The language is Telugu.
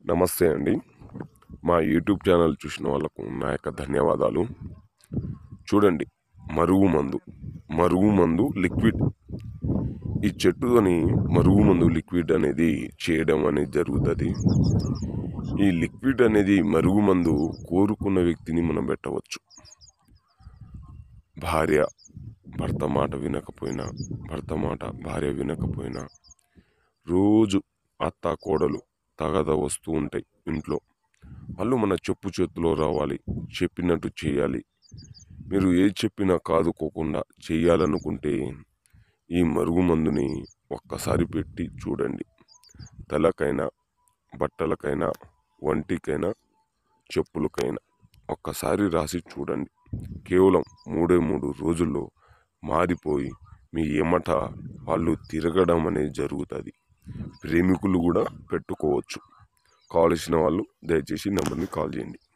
నమస్తే అండి మా యూట్యూబ్ ఛానల్ చూసిన వాళ్ళకు నా యొక్క ధన్యవాదాలు చూడండి మరుగు మందు మరుగు మందు లిక్విడ్ ఈ చెట్టుని మరుగు మందు లిక్విడ్ అనేది చేయడం అనేది జరుగుతుంది ఈ లిక్విడ్ అనేది మరుగు మందు కోరుకున్న వ్యక్తిని మనం పెట్టవచ్చు భార్య భర్త మాట వినకపోయినా భర్త మాట భార్య వినకపోయినా రోజు అత్త కోడలు తగద వస్తూ ఉంటాయి ఇంట్లో వాళ్ళు మన చెప్పు చేతిలో రావాలి చెప్పినట్టు చేయాలి మీరు ఏ చెప్పినా కాదుకోకుండా చేయాలనుకుంటే ఈ మరుగు మందుని ఒక్కసారి పెట్టి చూడండి తలకైనా బట్టలకైనా వంటికైనా చెప్పులకైనా ఒక్కసారి రాసి చూడండి కేవలం మూడే మూడు రోజుల్లో మారిపోయి మీ ఎమట వాళ్ళు తిరగడం అనేది జరుగుతుంది ప్రేమికులు కూడా పెట్టుకోవచ్చు కావలసిన వాళ్ళు దయచేసి నెంబర్ని కాల్ చేయండి